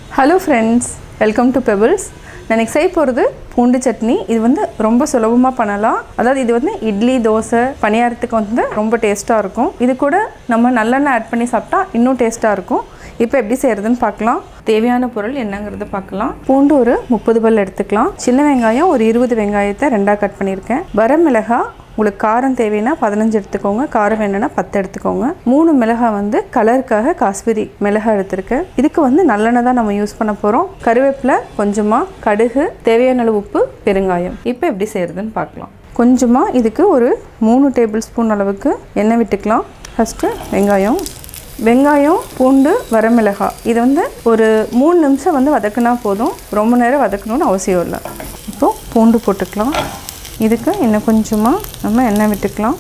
hello friends welcome to Pebbles நான் இன்னைக்கு செய்ய போகிறது பூண்டு சட்னி இது வந்து ரொம்ப சுலபமாக பண்ணலாம் அதாவது இது வந்து இட்லி தோசை பணியாரத்துக்கு வந்து ரொம்ப டேஸ்ட்டாக இருக்கும் இது கூட நம்ம நல்லெண்ணெய் ஆட் பண்ணி சாப்பிட்டா இன்னும் டேஸ்ட்டாக இருக்கும் இப்போ எப்படி செய்கிறதுன்னு பார்க்கலாம் தேவையான பொருள் என்னங்கிறத பார்க்கலாம் பூண்டு ஒரு முப்பது பல் எடுத்துக்கலாம் சின்ன வெங்காயம் ஒரு இருபது வெங்காயத்தை ரெண்டாக கட் பண்ணியிருக்கேன் வரமிளகாய் உங்களுக்கு காரம் தேவைன்னா பதினஞ்சு எடுத்துக்கோங்க காரம் வேணும்னா பத்து எடுத்துக்கோங்க மூணு மிளகாய் வந்து கலருக்காக காஷ்மீரி மிளகாய் எடுத்திருக்கேன் இதுக்கு வந்து நல்லெண்ணெய் தான் நம்ம யூஸ் பண்ண போகிறோம் கருவேப்பிலை கொஞ்சமாக கடுகு தேவையான அளவு உப்பு பெருங்காயம் இப்போ எப்படி செய்கிறதுன்னு பார்க்கலாம் கொஞ்சமாக இதுக்கு ஒரு மூணு டேபிள் ஸ்பூன் அளவுக்கு எண்ணெய் விட்டுக்கலாம் ஃபஸ்ட்டு வெங்காயம் வெங்காயம் பூண்டு வரமிளகாய் இது வந்து ஒரு மூணு நிமிஷம் வந்து வதக்குனா போதும் ரொம்ப நேரம் வதக்கணும்னு அவசியம் இல்லை இப்போது பூண்டு போட்டுக்கலாம் இதுக்கு இன்னும் கொஞ்சமாக நம்ம எண்ணெய் விட்டுக்கலாம்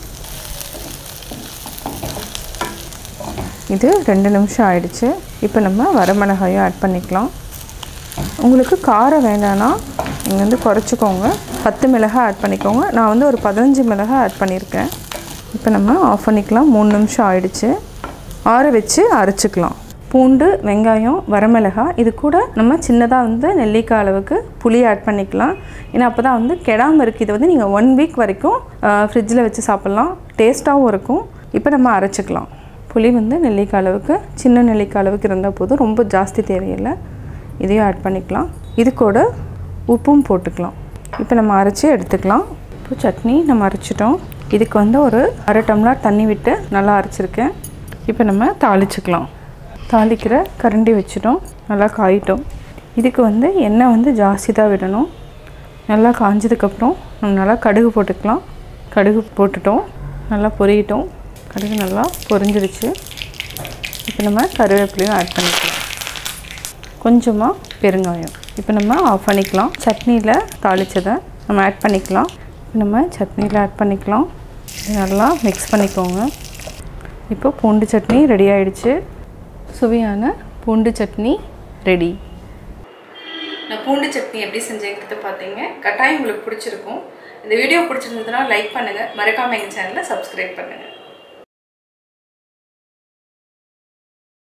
இது ரெண்டு நிமிஷம் ஆயிடுச்சு இப்போ நம்ம வரமிளகாயும் ஆட் பண்ணிக்கலாம் உங்களுக்கு காரம் வேண்டாம்னா நீங்கள் வந்து குறைச்சிக்கோங்க பத்து மிளகாய் ஆட் பண்ணிக்கோங்க நான் வந்து ஒரு பதினஞ்சு மிளகாய் ஆட் பண்ணியிருக்கேன் இப்போ நம்ம ஆஃப் பண்ணிக்கலாம் மூணு நிமிஷம் ஆயிடுச்சு ஆற வச்சு அரைச்சிக்கலாம் பூண்டு வெங்காயம் வரமிளகாய் இது கூட நம்ம சின்னதாக வந்து நெல்லிக்காய் அளவுக்கு புளி ஆட் பண்ணிக்கலாம் ஏன்னா அப்போ தான் வந்து கெடாமல் இருக்குது இது வந்து நீங்கள் ஒன் வீக் வரைக்கும் ஃப்ரிட்ஜில் வச்சு சாப்பிட்லாம் டேஸ்ட்டாகவும் இருக்கும் இப்போ நம்ம அரைச்சிக்கலாம் புளி வந்து நெல்லிக்காய் அளவுக்கு சின்ன நெல்லிக்காய் அளவுக்கு இருந்தால் போதும் ரொம்ப ஜாஸ்தி தேவையில்லை இதையும் ஆட் பண்ணிக்கலாம் இது கூட உப்பும் போட்டுக்கலாம் இப்போ நம்ம அரைச்சி எடுத்துக்கலாம் இப்போ சட்னி நம்ம அரைச்சிட்டோம் இதுக்கு வந்து ஒரு அரை டம்ளர் தண்ணி விட்டு நல்லா அரைச்சிருக்கேன் இப்போ நம்ம தாளிச்சுக்கலாம் தாளிக்கிற கரண்டி வச்சிட்டோம் நல்லா காயிட்டோம் இதுக்கு வந்து எண்ணெய் வந்து ஜாஸ்தி தான் விடணும் நல்லா காஞ்சதுக்கப்புறம் நம்ம நல்லா கடுகு போட்டுக்கலாம் கடுகு போட்டுட்டோம் நல்லா பொரியட்டும் கடுகு நல்லா பொரிஞ்சிருச்சு இப்போ நம்ம கருவேப்பிலையும் ஆட் பண்ணிக்கலாம் கொஞ்சமாக பெருங்காயம் இப்போ நம்ம ஆஃப் பண்ணிக்கலாம் சட்னியில் தாளித்ததை நம்ம ஆட் பண்ணிக்கலாம் இப்போ நம்ம சட்னியில் ஆட் பண்ணிக்கலாம் இது நல்லா மிக்ஸ் பண்ணிக்கோங்க இப்போ பூண்டு சட்னி ரெடி ஆயிடுச்சு சுவையான பூண்டு சட்னி ரெடி நான் பூண்டு சட்னி எப்படி செஞ்சேங்கிறது பார்த்தீங்க கட்டாயம் உங்களுக்கு பிடிச்சிருக்கும் இந்த வீடியோ பிடிச்சிருந்ததுன்னா லைக் பண்ணுங்கள் மறக்காமல் எங்கள் சேனலை சப்ஸ்கிரைப் பண்ணுங்கள்